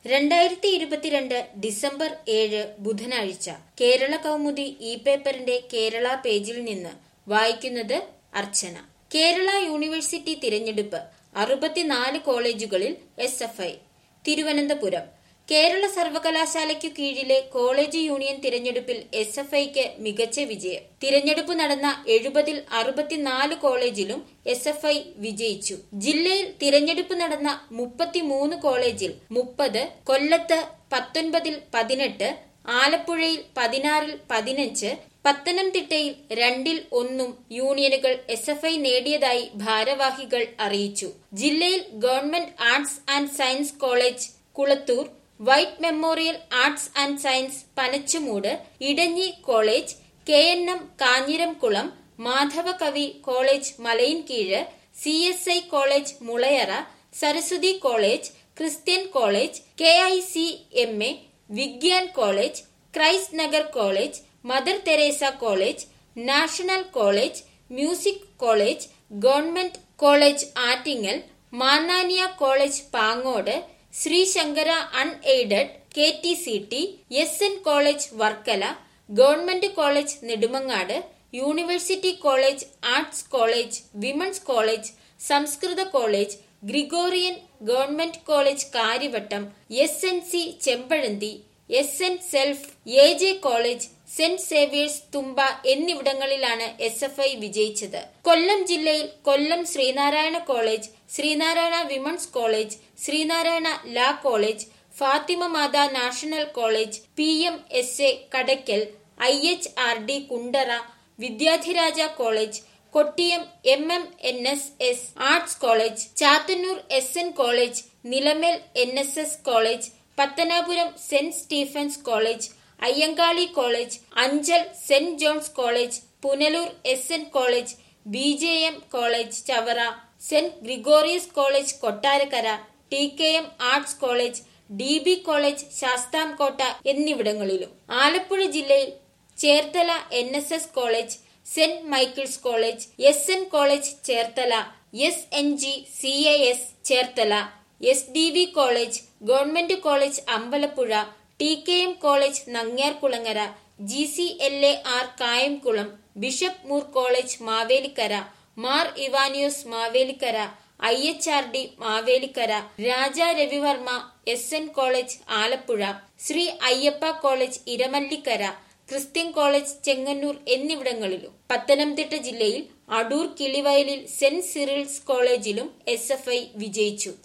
രണ്ടായിരത്തി ഇരുപത്തിരണ്ട് ഡിസംബർ ഏഴ് ബുധനാഴ്ച കേരള കൗമുദി ഇ പേപ്പറിന്റെ കേരള പേജിൽ നിന്ന് വായിക്കുന്നത് അർച്ചന കേരള യൂണിവേഴ്സിറ്റി തിരഞ്ഞെടുപ്പ് അറുപത്തിനാല് കോളേജുകളിൽ S F I Thiruvananthapuram Kerala സർവകലാശാലയ്ക്കു കീഴിലെ കോളേജ് യൂണിയൻ തിരഞ്ഞെടുപ്പിൽ എസ് എഫ് ഐക്ക് മികച്ച വിജയം തിരഞ്ഞെടുപ്പ് നടന്ന എഴുപതിൽ അറുപത്തിനാല് കോളേജിലും എസ് എഫ് ഐ വിജയിച്ചു ജില്ലയിൽ തിരഞ്ഞെടുപ്പ് നടന്ന മുപ്പത്തിമൂന്ന് കോളേജിൽ മുപ്പത് കൊല്ലത്ത് പത്തൊൻപതിൽ പതിനെട്ട് ആലപ്പുഴയിൽ പതിനാറിൽ പതിനഞ്ച് പത്തനംതിട്ടയിൽ രണ്ടിൽ ഒന്നും യൂണിയനുകൾ എസ് എഫ് ഐ നേടിയതായി ഭാരവാഹികൾ അറിയിച്ചു ജില്ലയിൽ government arts and science college Kulathoor white memorial arts and science Panachamoodu ഇടഞ്ഞി college K N M Kanjiramkulam Madhava Kavi college Malayinkeezhu C S I college Mulayara Saraswathi college Christian college K I C M A Vigyan college Christ Nagar college Mother Teresa college national college music college government college Attingal Mannaniya college Pangode Sreesankara unaided K T C T S N college Varkala government college Nedumangad university college arts college women's college സംസ്കൃത college Gregorian government college Karyavattom S N C Chempazhanthi S N self A J college Saint Xavier's Thumba എന്നിവിടങ്ങളിലാണ് S F I വിജയിച്ചത് കൊല്ലം ജില്ലയിൽ Kollam Sreenarayana college Sreenarayana women's college Sreenarayana law college Fathima Matha national college P M S A Kadakkal I H R D Kundara Vidyadhiraja college Kottiyam M M N S S arts college Chathannoor S N college Nilamel N S S college Pathanapuram Saint Stephen's college Ayyankali college Anchal Saint John's college Punalur S N college B J M college Chavara Saint Gregorios college Kottarakkara T K M arts college D B college Sasthamcotta എന്നിവിടങ്ങളിലും ആലപ്പുഴ ജില്ലയിൽ Cherthala N S S college Saint Michael's college S N college Cherthala S N G C A S Cherthala S D V college government college Ambalappuzha T K M college Nangiarkulangara G C L A R Kayamkulam bishop Moore college Mavelikkara Mar Ivanios Mavelikkara I H R D Mavelikkara Raja Ravi Varma S N college Alappuzha Sree Ayyappa college Eramallikkara Christian college Chengannur എന്നിവിടങ്ങളിലും പത്തനംതിട്ട ജില്ലയിൽ Adoor കിളിവയലിൽ saint Cyril's കോളേജിലും S F I വിജയിച്ചു